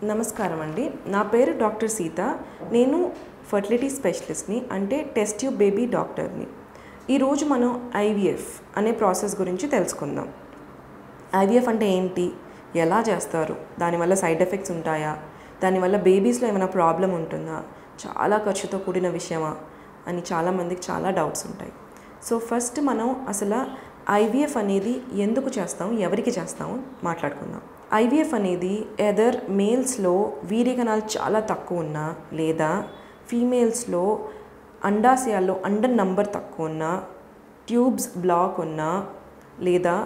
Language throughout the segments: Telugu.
నమస్కారం అండి నా పేరు డాక్టర్ సీత నేను ఫర్టిలిటీ స్పెషలిస్ట్ని అంటే టెస్ట్ ట్యూబ్ బేబీ డాక్టర్ని ఈరోజు మనం ఐవీఎఫ్ అనే ప్రాసెస్ గురించి తెలుసుకుందాం ఐవీఎఫ్ అంటే ఏంటి ఎలా చేస్తారు దానివల్ల సైడ్ ఎఫెక్ట్స్ ఉంటాయా దానివల్ల బేబీస్లో ఏమైనా ప్రాబ్లం ఉంటుందా చాలా ఖర్చుతో కూడిన విషయమా అని చాలామందికి చాలా డౌట్స్ ఉంటాయి సో ఫస్ట్ మనం అసలు ఐవీఎఫ్ అనేది ఎందుకు చేస్తాం ఎవరికి చేస్తాం మాట్లాడుకుందాం ఐవీఎఫ్ అనేది ఎదర్ మేల్స్లో వీర్యకణాలు చాలా తక్కువ ఉన్నా లేదా ఫీమేల్స్లో అండాశయాల్లో అండర్ నంబర్ తక్కువ ఉన్నా ట్యూబ్స్ బ్లాక్ ఉన్నా లేదా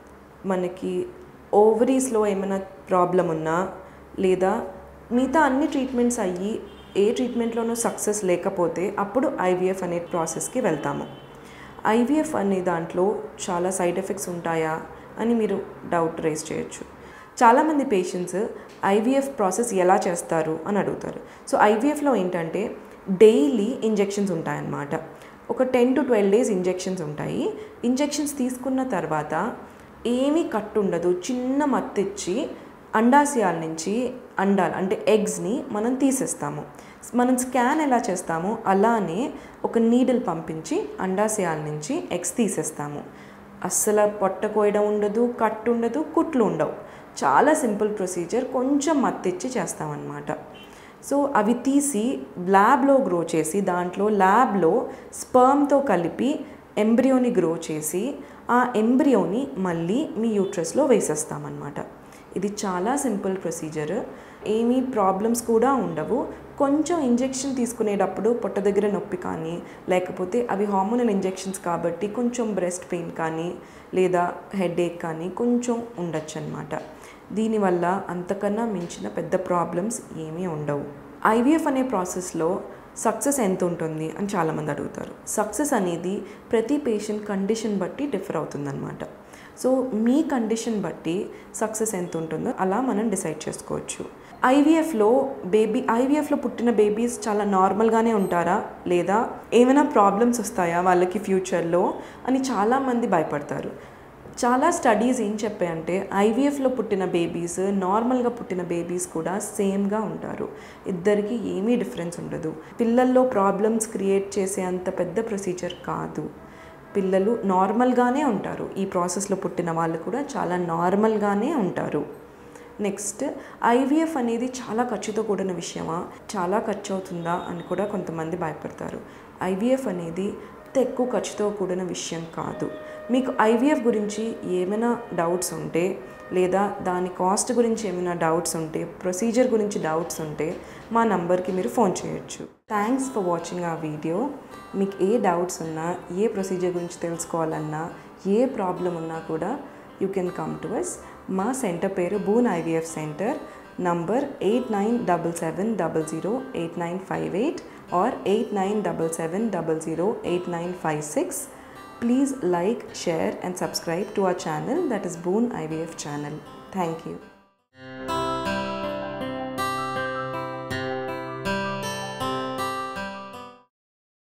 మనకి ఓవరీస్లో ఏమైనా ప్రాబ్లం ఉన్నా లేదా మిగతా అన్ని ట్రీట్మెంట్స్ అయ్యి ఏ ట్రీట్మెంట్లోనూ సక్సెస్ లేకపోతే అప్పుడు ఐవీఎఫ్ అనే ప్రాసెస్కి వెళ్తాము ఐవీఎఫ్ అనే దాంట్లో చాలా సైడ్ ఎఫెక్ట్స్ ఉంటాయా అని మీరు డౌట్ రేస్ చేయొచ్చు చాలామంది పేషెంట్స్ ఐవీఎఫ్ ప్రాసెస్ ఎలా చేస్తారు అని అడుగుతారు సో ఐవీఎఫ్లో ఏంటంటే డైలీ ఇంజెక్షన్స్ ఉంటాయన్నమాట ఒక ten to twelve days injections ఉంటాయి ఇంజెక్షన్స్ తీసుకున్న తర్వాత ఏమీ కట్టు ఉండదు చిన్న మత్తిచ్చి అండాశయాల నుంచి అండాలు అంటే ఎగ్స్ని మనం తీసేస్తాము మనం స్కాన్ ఎలా చేస్తామో అలానే ఒక నీడిల్ పంపించి అండాశయాల నుంచి ఎగ్స్ తీసేస్తాము అస్సలు పొట్ట కోయడం ఉండదు కట్టు ఉండదు కుట్లు ఉండవు చాలా సింపుల్ ప్రొసీజర్ కొంచెం మత్తిచ్చి చేస్తామన్నమాట సో అవి తీసి ల్యాబ్లో గ్రో చేసి దాంట్లో ల్యాబ్లో స్పర్మ్తో కలిపి ఎంబ్రియోని గ్రో చేసి ఆ ఎంబ్రియోని మళ్ళీ మీ యూట్రస్లో వేసేస్తామన్నమాట ఇది చాలా సింపుల్ ప్రొసీజర్ ఏమీ ప్రాబ్లమ్స్ కూడా ఉండవు కొంచెం ఇంజెక్షన్ తీసుకునేటప్పుడు పొట్ట దగ్గర నొప్పి కానీ లేకపోతే అవి హార్మోనల్ ఇంజెక్షన్స్ కాబట్టి కొంచెం బ్రెస్ట్ పెయిన్ కానీ లేదా హెడేక్ కానీ కొంచెం ఉండొచ్చు అనమాట దీనివల్ల అంతకన్నా మించిన పెద్ద ప్రాబ్లమ్స్ ఏమీ ఉండవు ఐవీఎఫ్ అనే ప్రాసెస్లో సక్సెస్ ఎంత ఉంటుంది అని చాలామంది అడుగుతారు సక్సెస్ అనేది ప్రతి పేషెంట్ కండిషన్ బట్టి డిఫర్ అవుతుందన్నమాట సో మీ కండిషన్ బట్టి సక్సెస్ ఎంత ఉంటుందో అలా మనం డిసైడ్ చేసుకోవచ్చు ఐవీఎఫ్లో బేబీ ఐవీఎఫ్లో పుట్టిన బేబీస్ చాలా నార్మల్గానే ఉంటారా లేదా ఏమైనా ప్రాబ్లమ్స్ వస్తాయా వాళ్ళకి ఫ్యూచర్లో అని చాలామంది భయపడతారు చాలా స్టడీస్ ఏం చెప్పాయంటే ఐవీఎఫ్లో పుట్టిన బేబీస్ నార్మల్గా పుట్టిన బేబీస్ కూడా సేమ్గా ఉంటారు ఇద్దరికి ఏమీ డిఫరెన్స్ ఉండదు పిల్లల్లో ప్రాబ్లమ్స్ క్రియేట్ చేసే అంత పెద్ద ప్రొసీజర్ కాదు పిల్లలు నార్మల్గానే ఉంటారు ఈ ప్రాసెస్లో పుట్టిన వాళ్ళు కూడా చాలా నార్మల్గానే ఉంటారు నెక్స్ట్ ఐవీఎఫ్ అనేది చాలా ఖర్చుతో కూడిన విషయమా చాలా ఖర్చు అవుతుందా అని కూడా కొంతమంది భయపడతారు ఐవీఎఫ్ అనేది అంత ఎక్కువ ఖర్చుతో కూడిన విషయం కాదు మీకు ఐవీఎఫ్ గురించి ఏమైనా డౌట్స్ ఉంటే లేదా దాని కాస్ట్ గురించి ఏమైనా డౌట్స్ ఉంటే ప్రొసీజర్ గురించి డౌట్స్ ఉంటే మా నంబర్కి మీరు ఫోన్ చేయొచ్చు థ్యాంక్స్ ఫర్ వాచింగ్ ఆ వీడియో మీకు ఏ డౌట్స్ ఉన్నా ఏ ప్రొసీజర్ గురించి తెలుసుకోవాలన్నా ఏ ప్రాబ్లం ఉన్నా కూడా you can come to us మా సెంటర్ పేరు Boon IVF centre number eight nine double seven double zero eight nine five eight or 8977008956. Please like, share and subscribe to our channel that is Boon IVF channel. Thank you.